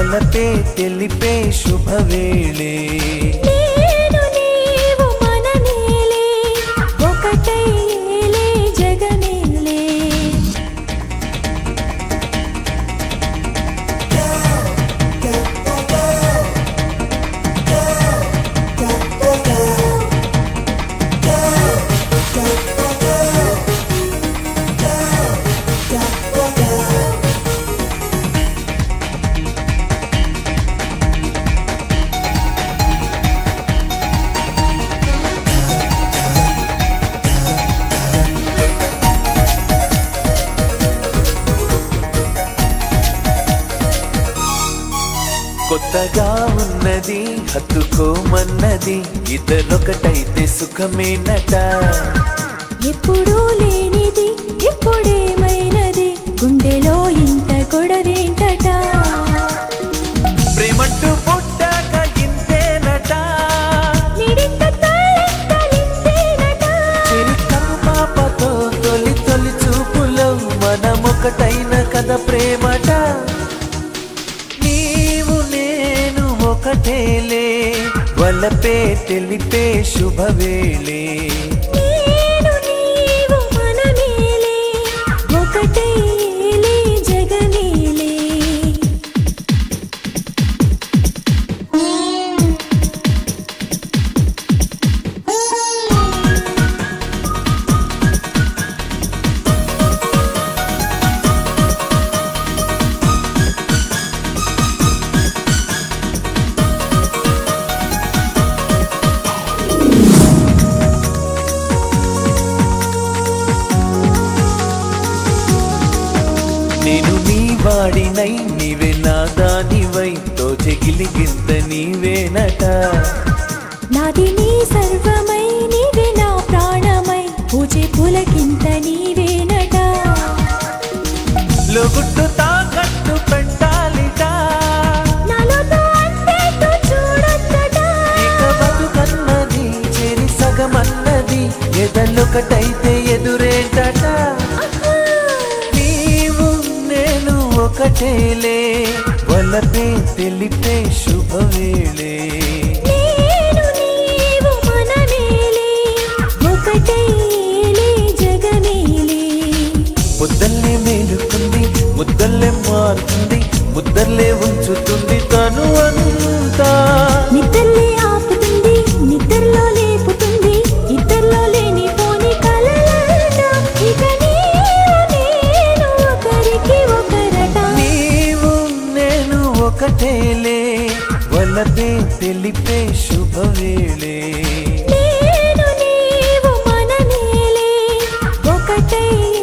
వలపే తెలిపే శుభవేళే నేను నీవు మనమేలే ఒకటై ఏలే జగమేలే కొత్తగా ఉన్నది హత్తుకోమన్నది ఇద్దరొకటైతే సుఖమేనట ఎప్పుడూ లేనిది ఎప్పుడేమైనది గుండెలో ఇంత గొడవేంటట ప్రేమంటూ పుట్టాక ఇంతేనట నిడింత తాళెత్తలింతేనట చిరుకమ్మ పాపతో తొలి తొలి చూపులో మనమొకటైన కథ ప్రేమట నీవు నేను ఒకటేలే వలపే తెలిపే శుభవేళే నేను నీవు మనమేలే ఒకటై ఏలే జగమేలే నేను నీ వాడినై నీవే నా దానివై తోచెగిలిగింత నీవేనట నాది నీ సర్వమై నీవే నా ప్రాణమై పూజే పులకింత నీవేనట లోగుట్టు తాకట్టు పెట్టాలిట నాలోతో అంతేతో చూడొద్దట ఇక బతుకన్నది చెరి సగమన్నది ఎదలొకటైతే ఎదురేంటట ఆహా. నీవు నేను ఒకటేలే వలపే తెలిపే శుభవేళే నేను నీవు మనమేలే ఒకటై ఏలే జగమేలే ముద్దల్లే మేలుకుంది ముద్దల్లే మారుతుంది ముద్దల్లే ఉంచుతుంది తను అంతా నిద్రలే ఆపుతుంది నిద్రలో లేపుతుంది ఇద్దరిలో లేని పోని కలలట ఇక నీవు నేను ఒకరికి ఒకరట నీవు నేను ఒకటేలే వలపే తెలిపే శుభవేళే నేను నీవు మనమేలే ఒకటై